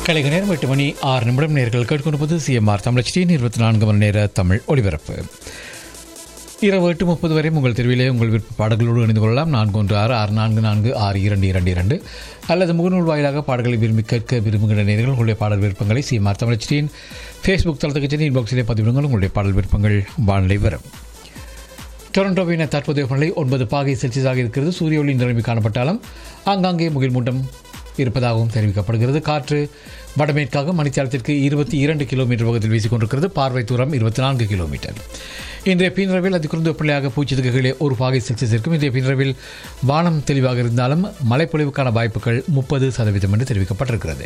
கலைக நேரம் எட்டு மணி ஆறு நிமிடம் நேர்கள் கேட்கொண்டிருப்பது சிஎம்ஆர் தமிழச்சியின் இருபத்தி நான்கு மணி நேர தமிழ் ஒளிபரப்பு இரவு எட்டு முப்பது வரை உங்கள் தெருவிலே உங்கள் விருப்ப பாடல்களோடு இணைந்து கொள்ளலாம் நான்கு ஒன்று ஆறு ஆறு நான்கு நான்கு ஆறு இரண்டு இரண்டு இரண்டு அல்லது முகநூல் வாயிலாக பாடல்களை விரும்பி கேட்க விரும்புகின்ற நேர்கள் உங்களுடைய பாடல் விருப்பங்களை சிஎம்ஆர் தமிழச்சியின் ஃபேஸ்புக் தளத்துக்கு சென்று இன்பாக்ஸிலே பதிவிடுங்கள் உங்களுடைய பாடல் விருப்பங்கள் வானிலை வரும் டொரண்டோவின தற்போதைய வெப்பநிலை ஒன்பது பாகை செல்சியஸாக இருக்கிறது சூரிய ஒளி நிரம்பி காணப்பட்டாலும் ஆங்காங்கே முகில் மூட்டம் இருப்பதாகவும் தெரிவிக்கப்படுகிறது காற்று வடமேற்காக மணித்தியாலத்திற்கு இருபத்தி இரண்டு கிலோமீட்டர் வேகத்தில் வீசிக்கொண்டிருக்கிறது பார்வை தூரம் இருபத்தி நான்கு கிலோமீட்டர் இன்றைய பின்ரவில் அதி குறைந்த வெப்பநிலையாக பூச்சியத்துக்கு கீழே ஒரு பாகை செல்சியஸ் இருக்கும் இன்றைய பின்ரவில் வானம் தெளிவாக இருந்தாலும் மழைப்பொழிவுக்கான வாய்ப்புகள் முப்பது சதவீதம் என்று தெரிவிக்கப்பட்டிருக்கிறது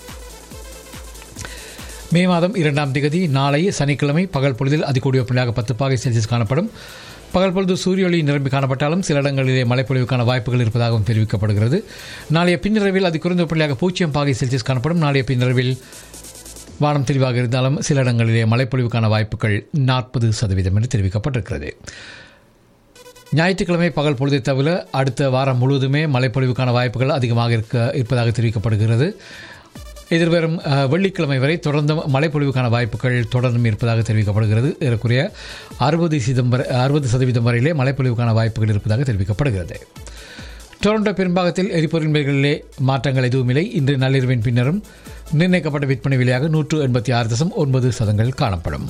மே மாதம் இரண்டாம் திகதி நாளை சனிக்கிழமை பகல் பொழுதில் அதிகூடிய வெப்பநிலையாக பத்து பாகை செல்சியஸ் காணப்படும் பகல் பொழுது சூரிய ஒளி நிரம்பி காணப்பட்டாலும் சில இடங்களிலே மழைப்பொழிவுக்கான வாய்ப்புகள் இருப்பதாகவும் தெரிவிக்கப்படுகிறது நாளைய பின்னிரவில் அதி குறைந்த வெப்பநிலையாக பூஜ்ஜியம் பாகை செல்சியஸ் காணப்படும் நாளைய பின்னிரவில் வானம் தெளிவாக இருந்தாலும் சில இடங்களிலே மழைப்பொழிவுக்கான வாய்ப்புகள் நாற்பது சதவீதம் என்று தெரிவிக்கப்பட்டிருக்கிறது ஞாயிற்றுக்கிழமை பகல் பொழுதை தவிர அடுத்த வாரம் முழுவதுமே மழைப்பொழிவுக்கான வாய்ப்புகள் அதிகமாக இருக்க இருப்பதாக தெரிவிக்கப்படுகிறது எதிர்வரும் அஹ், வெள்ளிக்கிழமை வரை தொடர்ந்து மழைப்பொழிவுக்கான வாய்ப்புகள் தொடர்ந்தும் இருப்பதாக தெரிவிக்கப்படுகிறது ஏறக்குறைய அறுபது சதவீதம் வரை அறுபது சதவீதம் வரையிலே மழைப்பொழிவுக்கான வாய்ப்புகள் இருப்பதாக தெரிவிக்கப்படுகிறது டொரண்டோ பெரும்பாகத்தில் எரிபொருள் விலைகளிலே மாற்றங்கள் எதுவும் இல்லை இன்று நள்ளிரவின் பின்னரும் நிர்ணயிக்கப்பட்ட விற்பனை விலையாக நூற்று எண்பத்தி ஆறு தசம் ஒன்பது சதங்கள் காணப்படும்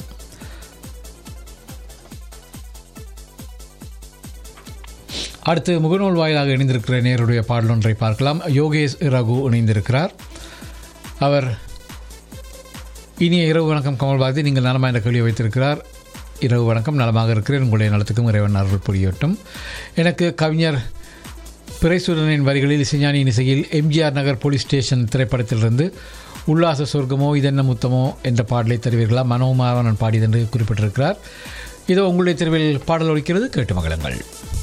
அடுத்து முகநூல் வாயிலாக இணைந்திருக்கிற நேருடைய பாடல் ஒன்றை பார்க்கலாம் யோகேஷ் ரகு இணைந்திருக்கிறார் அவர் இனிய இரவு வணக்கம் கமல் பாரதி நீங்கள் நலமாக என்ற கேள்வியை வைத்திருக்கிறார் இரவு வணக்கம் நலமாக இருக்கிறேன் உங்களுடைய நலத்துக்கும் இறைவன் அருள் புரியட்டும் எனக்கு கவிஞர் பிறைசூரனின் வரிகளில் இசைஞானியின் இசையில் எம்ஜிஆர் நகர் போலீஸ் ஸ்டேஷன் திரைப்படத்திலிருந்து உல்லாச சொர்க்கமோ இதென்ன முத்தமோ என்ற பாடலை தருவீர்களா மனோமாவனன் பாடியது என்று குறிப்பிட்டிருக்கிறார் இதோ உங்களுடைய தெருவில் பாடல் ஒழிக்கிறது கேட்டு மகளங்கள்